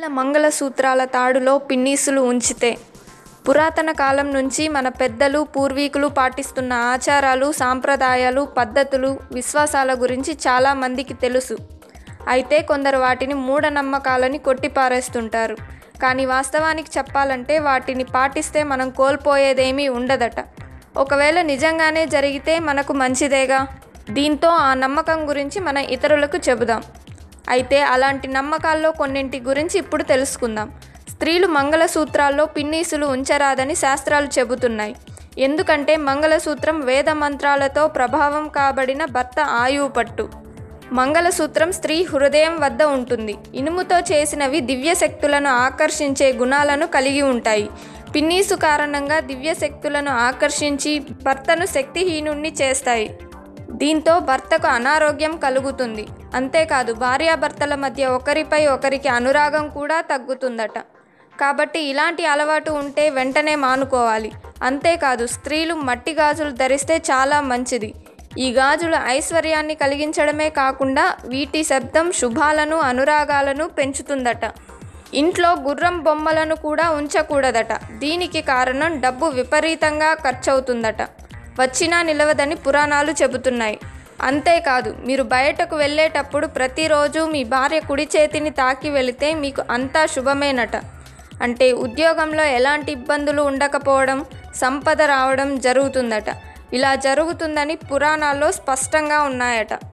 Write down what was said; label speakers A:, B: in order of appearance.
A: స్త్రీల మంగళసూత్రాల తాడులో పిన్నీసులు ఉంచితే పురాతన కాలం నుంచి మన పెద్దలు పూర్వీకులు పాటిస్తున్న ఆచారాలు సాంప్రదాయాలు పద్ధతులు విశ్వాసాల గురించి చాలా మందికి తెలుసు అయితే కొందరు వాటిని మూఢనమ్మకాలని కొట్టిపారేస్తుంటారు కానీ వాస్తవానికి చెప్పాలంటే వాటిని పాటిస్తే మనం కోల్పోయేదేమీ ఉండదట ఒకవేళ నిజంగానే జరిగితే మనకు మంచిదేగా దీంతో ఆ నమ్మకం గురించి మనం ఇతరులకు చెబుదాం అయితే అలాంటి నమ్మకాల్లో కొన్నింటి గురించి ఇప్పుడు తెలుసుకుందాం స్త్రీలు మంగళసూత్రాల్లో పిన్నీసులు ఉంచరాదని శాస్త్రాలు చెబుతున్నాయి ఎందుకంటే మంగళసూత్రం వేద మంత్రాలతో ప్రభావం కాబడిన భర్త ఆయువు పట్టు మంగళసూత్రం స్త్రీ హృదయం వద్ద ఉంటుంది ఇనుముతో చేసినవి దివ్యశక్తులను ఆకర్షించే గుణాలను కలిగి ఉంటాయి పిన్నీసు కారణంగా దివ్యశక్తులను ఆకర్షించి భర్తను శక్తిహీనుణ్ణి చేస్తాయి దీంతో భర్తకు అనారోగ్యం కలుగుతుంది అంతేకాదు భార్యాభర్తల మధ్య ఒకరిపై ఒకరికి అనురాగం కూడా తగ్గుతుందట కాబట్టి ఇలాంటి అలవాటు ఉంటే వెంటనే మానుకోవాలి అంతేకాదు స్త్రీలు మట్టి గాజులు ధరిస్తే చాలా మంచిది ఈ గాజులు ఐశ్వర్యాన్ని కలిగించడమే కాకుండా వీటి శబ్దం శుభాలను అనురాగాలను పెంచుతుందట ఇంట్లో గుర్రం బొమ్మలను కూడా ఉంచకూడదట దీనికి కారణం డబ్బు విపరీతంగా ఖర్చవుతుందట వచ్చినా నిలవదని పురాణాలు చెబుతున్నాయి అంతేకాదు మీరు బయటకు వెళ్ళేటప్పుడు ప్రతిరోజు మీ భార్య కుడి చేతిని తాకి వెళితే మీకు అంతా శుభమేనట అంటే ఉద్యోగంలో ఎలాంటి ఇబ్బందులు ఉండకపోవడం సంపద రావడం జరుగుతుందట ఇలా జరుగుతుందని పురాణాల్లో స్పష్టంగా ఉన్నాయట